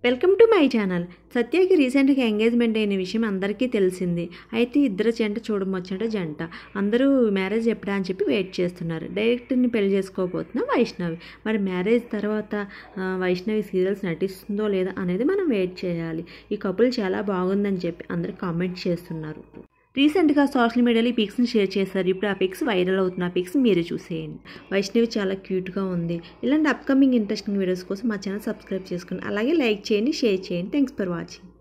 welcome to my channel సత్యకి రీసెంట్గా engagement అయిన విషయం అందరికీ తెలిసింది అయితే ఇద్దరు జంట చూడమొచ్చట జంట అందరూ మ్యారేజ్ ఎప్పుడా అని చెప్పి వెయిట్ చేస్తున్నారు డైరెక్ట్ని పెళ్లి చేసుకోబోతున్న వైష్ణవి మరి మ్యారేజ్ తర్వాత ఆ, వైష్ణవి సీరియల్స్ నటిస్తుందో లేదా అనేది మనం వెయిట్ చేయాలి ఈ కపుల్ చాలా బాగుందని చెప్పి అందరూ కామెంట్ చేస్తున్నారు రీసెంట్గా సోషల్ మీడియాలో ఈ పిక్స్ని షేర్ చేశారు ఇప్పుడు ఆ పిక్స్ వైరల్ అవుతున్న ఆ పిక్స్ మీరే చూసేయండి వైష్ణవి చాలా క్యూట్గా ఉంది ఇలాంటి అప్కమింగ్ ఇంట్రెస్టింగ్ వీడియోస్ కోసం మా ఛానల్ సబ్స్క్రైబ్ చేసుకోండి అలాగే లైక్ చేయండి షేర్ చేయండి థ్యాంక్స్ ఫర్ వాచింగ్